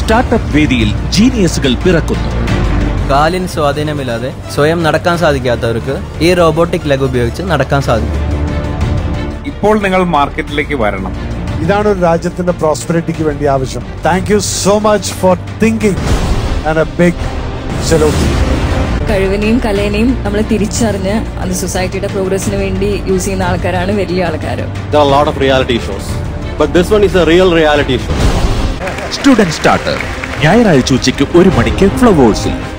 Startup വേദിയിൽ ജീനിയസുകൾ പിറക്കുന്നു കാലിന് സ്വാധീനമില്ലാതെ സ്വയം നടക്കാൻ സാധിക്കാത്തവർക്ക് ഈ റോബോട്ടിക് ലെഗ് ഉപയോഗിച്ച് നടക്കാൻ സാധിക്കും ഇപ്പോൾ നിങ്ങൾ മാർക്കറ്റിലേക്ക് വരണം ഇതാണ് ഒരു രാജ്യത്തിന്റെ പ്രോസ്പെരിറ്റിക്ക് വേണ്ടി ആവശ്യം thank you so much for thinking and a big salute കഴിവിനെയും കലേനെയും നമ്മൾ തിരിച്ചറിഞ്ഞ് അത് സൊസൈറ്റിയുടെ പ്രോഗ്രസിന് വേണ്ടി യൂസ് ചെയ്യുന്ന ആൾക്കാരാണ് വലിയ ആൾക്കാർ There are a lot of reality shows, but this one is a real reality show. Student starter ഞായറാഴ്ച ഉച്ചയ്ക്ക് ഒരു മണിക്ക് ഫ്ലവേഴ്സിൽ